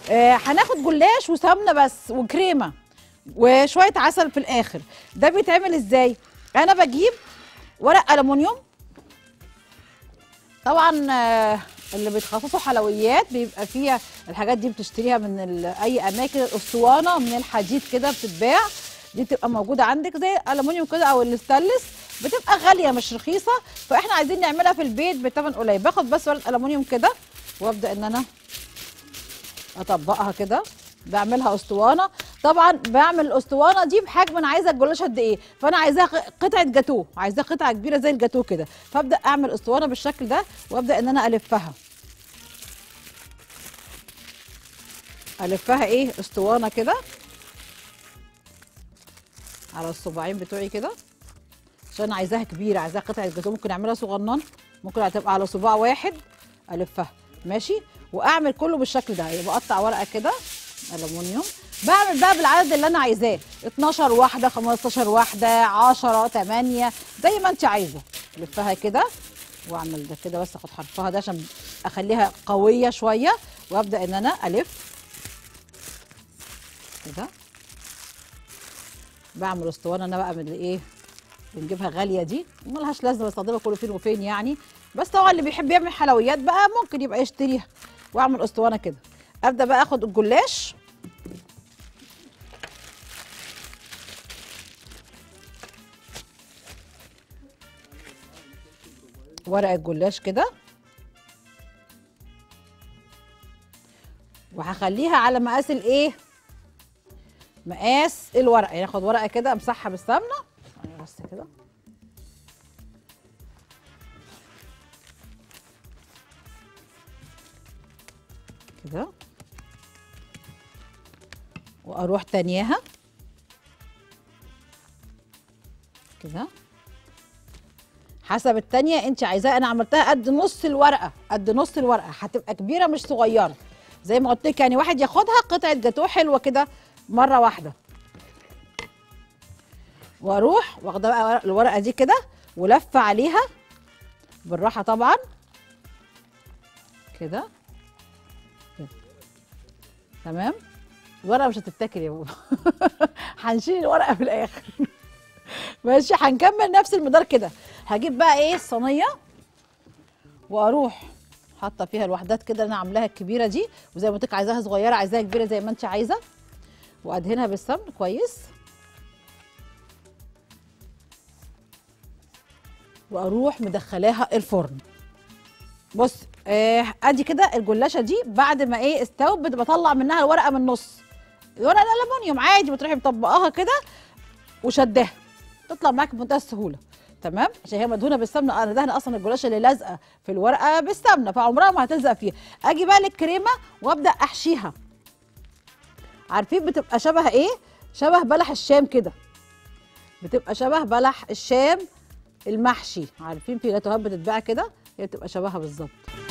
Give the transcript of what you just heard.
آه هناخد جلاش وسمنه بس وكريمه وشويه عسل في الاخر ده بيتعمل ازاي انا بجيب ورق الومنيوم طبعا آه، اللي بيتخصصوا حلويات بيبقى فيها الحاجات دي بتشتريها من ال- اي اماكن الاسطوانه من الحديد كده بتتباع دي بتبقى موجوده عندك زي الالومنيوم كده او الستانلس بتبقى غاليه مش رخيصه فاحنا عايزين نعملها في البيت بثمن قليل باخد بس ورقه الومنيوم كده وابدا ان انا اطبقها كده بعملها اسطوانه طبعا بعمل الاسطوانه دي بحجم انا عايزه الجلاش قد ايه فانا عايزاها ق- قطعه جاتوه عايزاها قطعه كبيره زي الجاتوه كده فابدا اعمل اسطوانه بالشكل ده وابدا ان انا الفها الفها ايه اسطوانه كده على الصباعين بتوعي كده عشان عايزاها كبيره عايزاها قطعه جاتوه ممكن اعملها صغنن ممكن هتبقى على صباع واحد الفها ماشي واعمل كله بالشكل ده يبقى اقطع ورقه كده الومنيوم بعمل بقى بالعدد اللي انا عايزاه 12 واحده 15 واحده 10 8 زي ما انت عايزه الفها كده واعمل ده كده بس اخد حرفها ده عشان اخليها قويه شويه وابدا ان انا الف كده بعمل اسطوانه انا بقى من الايه بنجيبها غاليه دي ملهاش لازمه بستخدمها كل فين وفين يعني بس طبعا اللي بيحب يعمل حلويات بقى ممكن يبقى يشتريها واعمل اسطوانه كده ابدا بقى اخد الجلاش ورق الجلاش كده وهخليها على مقاس الايه مقاس الورقه يعني اخد ورقه كده امسحها بالسمنه ثانية بس كده كده واروح تانياها كده حسب التانية انت عايزاها انا عملتها قد نص الورقه قد نص الورقه هتبقى كبيره مش صغيره زي ما قلت لك يعني واحد ياخدها قطعه جاتوه حلوه كده مره واحده واروح واخده بقى ورق- الورقه دي كده ولفه عليها بالراحه طبعا كده كده تمام الورقه مش هتتاكل يا بابا هنشيل الورقه في الاخر ماشي هنكمل نفس المقدار كده هجيب بقى ايه الصينيه واروح حاطه فيها الوحدات كده اللي انا عاملاها الكبيره دي وزي ما قلت لك عايزاها صغيره عايزاها كبيره زي ما انت عايزه وادهنها بالسمن كويس واروح مدخلاها الفرن بص آه ادي كده الجلاشه دي بعد ما ايه استوت بت- بطلع منها الورقه من النص الورقه الالومنيوم عادي بتروحي مطبقاها كده وشداها تطلع معاك بمنتهى السهوله تمام عشان هي مدهونه بالسمنه انا دهن اصلا الجلاشه اللي لازقه في الورقه بالسمنه فعمرها ما هتلزق فيها اجي بقى للكريمه وابدا احشيها عارفين بتبقى شبه ايه شبه بلح الشام كده بتبقى شبه بلح الشام المحشي عارفين في جاتوهات بتتباع كده هي بتبقى شبهها بالظبط